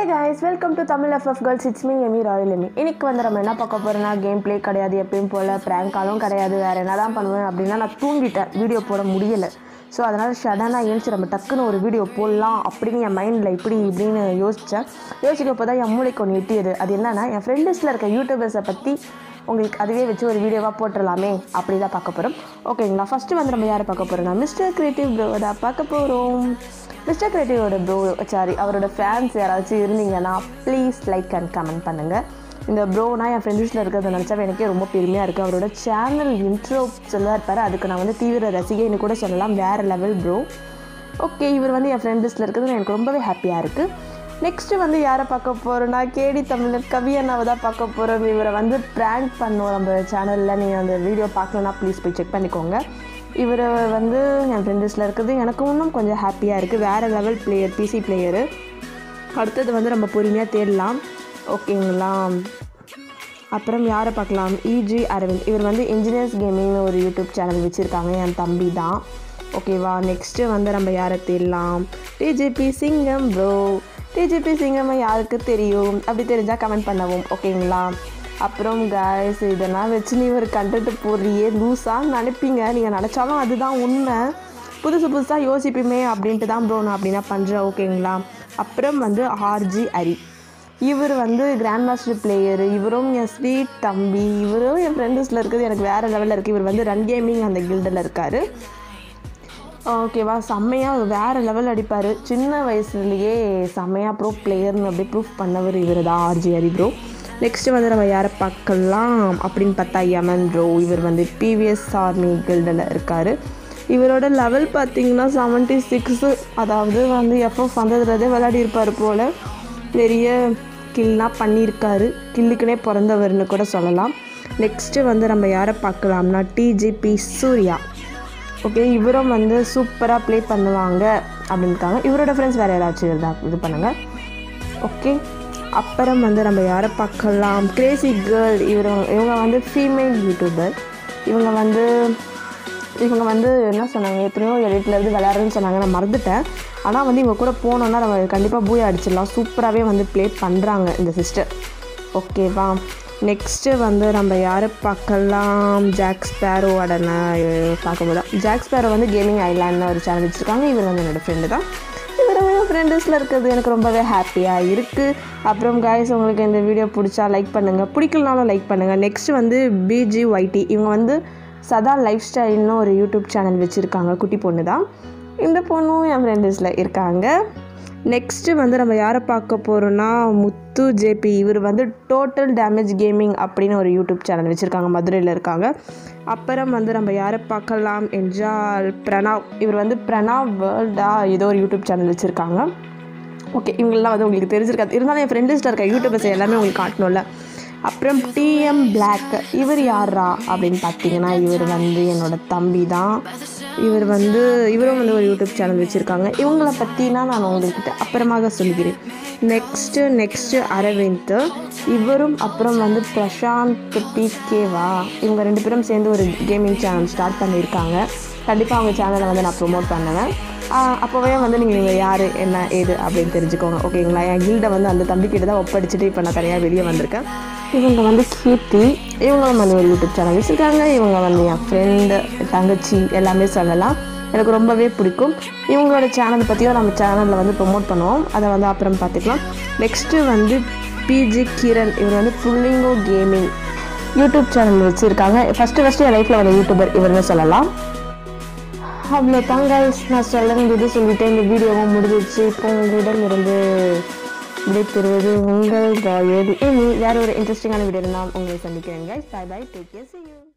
guys welcome to Tamil FF girls it's me Emi royal Emi இன்னைக்கு வந்து நம்ம என்ன பார்க்க போறோம்னா கேம் ப்ளே கிடையாது எப்பயும் போல் ப்ராங்க் காலும் கிடையாது வேறு என்ன தான் பண்ணுவேன் அப்படின்னா நான் தூங்கிட்டேன் வீடியோ போட முடியலை ஸோ அதனால் சடனாக எழுந்துச்சு நம்ம டக்குன்னு ஒரு வீடியோ போடலாம் அப்படின்னு என் மைண்டில் இப்படி இப்படின்னு யோசித்தேன் யோசிக்கப்போ தான் என் மூளைக்கு ஒன்று எட்டியது அது என்னன்னா என் ஃப்ரெண்ட் லிஸ்ட்டில் இருக்க யூடியூபர்ஸை பற்றி உங்களுக்கு அதுவே வச்சு ஒரு வீடியோவாக போட்டுடலாமே அப்படி தான் பார்க்க போகிறோம் ஓகேங்களா ஃபஸ்ட்டு வந்து நம்ம யாரை பார்க்க போகிறோம்னா மிஸ்டர் கிரியேட்டிவ் ப்ரோ தான் பார்க்க போகிறோம் மிஸ்டர் கிரியேட்டிவோட ப்ரோ சாரி அவரோட ஃபேன்ஸ் யாராச்சும் இருந்தீங்கன்னா ப்ளீஸ் லைக் அண்ட் கமெண்ட் பண்ணுங்கள் இந்த ப்ரோனா என் ஃப்ரெண்ட்ஸில் இருக்கிறத நினச்சா எனக்கே ரொம்ப பெருமையாக இருக்குது அவரோட சேனல் இன்ட்ரோ சொல்ல இருப்பார் அதுக்கு நான் வந்து தீவிர ரசிகைன்னு கூட சொல்லலாம் வேறு லெவல் ப்ரோ ஓகே இவர் வந்து என் ஃப்ரெண்ட் லிஸ்ட்டில் இருக்கிறது எனக்கு ரொம்பவே ஹாப்பியாக இருக்குது நெக்ஸ்ட்டு வந்து யாரை பார்க்க போகிறோன்னா கேடி தமிழர் கவி அண்ணாவை தான் பார்க்க போகிறோம் இவரை வந்து ப்ராங்க் பண்ணுவோம் நம்ம சேனலில் நீங்கள் அந்த வீடியோ பார்க்கணுன்னா ப்ளீஸ் போய் செக் பண்ணிக்கோங்க இவர் வந்து என் ஃப்ரெண்ட் லிஸ்ட்டில் இருக்கிறது எனக்கு இன்னும் கொஞ்சம் ஹாப்பியாக இருக்குது வேறு லெவல் பிளேயர் பிசி பிளேயரு அடுத்தது வந்து நம்ம பொறுமையாக தேடலாம் ஓகேங்களா அப்புறம் யாரை பார்க்கலாம் இஜி அரவிந்த் இவர் வந்து இன்ஜினியர்ஸ் கேமிங்னு ஒரு யூடியூப் சேனல் வச்சுருக்காங்க என் தம்பி தான் ஓகேவா நெக்ஸ்ட்டு வந்து நம்ம யாரை தேடலாம் டிஜிபி சிங்கம் ப்ரோ டிஜிபி சிங்கம் யாருக்கு தெரியும் அப்படி தெரிஞ்சால் கமெண்ட் பண்ணவும் ஓகேங்களா அப்புறம் கைஸ் இதெல்லாம் வச்சு நீ ஒரு கண்டென்ட் போடுறியே லூஸாக நினைப்பீங்க நீங்கள் நினச்சாலும் அதுதான் உண்மை புதுசு புதுசாக யோசிப்போமே அப்படின்ட்டு தான் ப்ரோ நான் அப்படின்னா பண்ணுறேன் ஓகேங்களா அப்புறம் வந்து ஆர்ஜி அரி இவர் வந்து கிராண்ட் மாஸ்டர் பிளேயரு இவரும் என் ஸ்வீட் தம்பி இவரும் என் ஃப்ரெண்ட்ஸில் இருக்கிறது எனக்கு வேறு லெவலில் இருக்குது இவர் வந்து ரன் கேமிங் அந்த கில்டில் இருக்கார் ஓகேவா செம்மையாக வேறு லெவல் அடிப்பார் சின்ன வயசுலேயே செம்மையாக ப்ரோ பிளேயர்னு அப்படியே ப்ரூஃப் பண்ணவர் இவர் தான் ஆர்ஜி ஹரி ப்ரோ நெக்ஸ்ட்டு வந்து நம்ம யாரை பார்க்கலாம் அப்படின்னு பார்த்தா யமன் ப்ரோ இவர் வந்து பிவிஎஸ் ஆர்மி கில்டில் இருக்கார் இவரோட லெவல் பார்த்தீங்கன்னா செவன்ட்டி சிக்ஸு அதாவது வந்து எஃப்எஃப் வந்ததுலேருந்தே விளையாடி இருப்பார் போல் நிறைய கில்லாம் பண்ணியிருக்காரு கில்லுக்குனே பிறந்தவர்னு கூட சொல்லலாம் நெக்ஸ்ட்டு வந்து நம்ம யாரை பார்க்கலாம்னா டிஜிபி சூர்யா ஓகே இவரும் வந்து சூப்பராக ப்ளே பண்ணுவாங்க அப்படின்ட்டாங்க இவரோட ஃப்ரெண்ட்ஸ் வேறு யாராச்சும் இருந்தா இது பண்ணுங்கள் ஓகே அப்புறம் வந்து நம்ம யாரை பார்க்கலாம் கிரேசி கேர்ள் இவர் இவங்க வந்து ஃபீமேல் யூடியூபர் இவங்க வந்து இவங்க வந்து என்ன சொன்னாங்க எத்தனையோ எடிட்லேருந்து விளையாடுறேன்னு சொன்னாங்க நான் மறந்துட்டேன் ஆனால் வந்து இவங்க கூட போனோன்னா நம்ம கண்டிப்பாக பூயா அடிச்சிடலாம் சூப்பராகவே வந்து ப்ளே பண்ணுறாங்க இந்த சிஸ்டர் ஓகேவா நெக்ஸ்ட்டு வந்து நம்ம யாரை பார்க்கலாம் ஜாக் ஸ்பேரோட நான் பார்க்கும்போது ஜாக் ஸ்பேரோ வந்து கேமிங் ஐலாண்ட்னு ஒரு சேனல் வச்சுருக்காங்க இவர் வந்து என்னோடய ஃப்ரெண்டு தான் இவரும் என் ஃப்ரெண்ட்ஸில் இருக்கிறது எனக்கு ரொம்பவே ஹாப்பியாக இருக்குது அப்புறம் காய்ஸ் உங்களுக்கு இந்த வீடியோ பிடிச்சா லைக் பண்ணுங்கள் பிடிக்கலனாலும் லைக் பண்ணுங்கள் நெக்ஸ்ட் வந்து பிஜி ஒய்டி இவங்க வந்து சதா லைஃப் ஸ்டைல்னு ஒரு யூடியூப் சேனல் வச்சுருக்காங்க குட்டி பொண்ணு தான் இந்த பொண்ணும் என் ஃப்ரெண்ட்ஸில் இருக்காங்க நெக்ஸ்ட்டு வந்து நம்ம யாரை பார்க்க போகிறோன்னா முத்து ஜேபி இவர் வந்து டோட்டல் டேமேஜ் கேமிங் அப்படின்னு ஒரு யூடியூப் சேனல் வச்சுருக்காங்க மதுரையில் இருக்காங்க அப்புறம் வந்து நம்ம யாரை பார்க்கலாம் என்றால் பிரணாவ் இவர் வந்து பிரணாவ் வேர்ல்டா ஏதோ ஒரு யூடியூப் சேனல் வச்சுருக்காங்க ஓகே இவங்களெலாம் வந்து உங்களுக்கு தெரிஞ்சிருக்காது இருந்தாலும் என் ஃப்ரெண்ட் லிஸ்ட்டில் இருக்க யூடியூபர்ஸ் எல்லாமே உங்களுக்கு காட்டணும்ல அப்புறம் டிஎம் பிளாக் இவர் யாரா அப்படின்னு பார்த்தீங்கன்னா இவர் வந்து என்னோட தம்பி தான் இவர் வந்து இவரும் வந்து ஒரு யூடியூப் சேனல் வச்சுருக்காங்க இவங்கள பற்றினா நான் உங்கள்கிட்ட அப்புறமாக சொல்கிறேன் நெக்ஸ்ட்டு நெக்ஸ்ட்டு அரவிந்த் இவரும் அப்புறம் வந்து பிரசாந்த் பிகேவா இவங்க ரெண்டு பேரும் சேர்ந்து ஒரு கேமிங் சேனல் ஸ்டார்ட் பண்ணியிருக்காங்க கண்டிப்பாக அவங்க சேனலை வந்து நான் ப்ரொமோட் பண்ணுவேன் அப்போவே வந்து நீங்கள் நீங்கள் யார் என்ன ஏது அப்படின்னு தெரிஞ்சுக்கோங்க ஓகேங்களா என் கில்டை வந்து அந்த தம்பிக்கிட்ட தான் ஒப்படைச்சிட்டு இப்போ நான் தனியாக வெளியே வந்திருக்கேன் இவங்க வந்து கீர்த்தி இவங்களும் வந்து ஒரு யூடியூப் சேனல் வச்சுருக்காங்க இவங்க வந்து என் ஃப்ரெண்டு தங்கச்சி எல்லாமே சொல்லலாம் எனக்கு ரொம்பவே பிடிக்கும் இவங்களோட சேனல் பற்றியும் நம்ம சேனலில் வந்து ப்ரொமோட் பண்ணுவோம் அதை வந்து அப்புறம் பார்த்துக்கலாம் நெக்ஸ்ட்டு வந்து பிஜி கிரண் இவர் வந்து புள்ளிங்கோ கேமிங் யூடியூப் சேனல் வச்சுருக்காங்க ஃபஸ்ட்டு ஃபஸ்ட்டு என் லைஃப்பில் வந்த யூடியூபர் இவர்னு சொல்லலாம் அவ்வளோ தாங்க நான் சொல்ல வேண்டியது சொல்லிட்டேன் இந்த வீடியோவும் முடிஞ்சிச்சு இப்போ உங்களிடம் இருந்து விடைபெறுவது உங்கள் ராயல் இனி வேற ஒரு இன்ட்ரெஸ்டிங்கான வீடியோ நான் உங்களை சந்திக்கிறேன் guys bye bye take care see you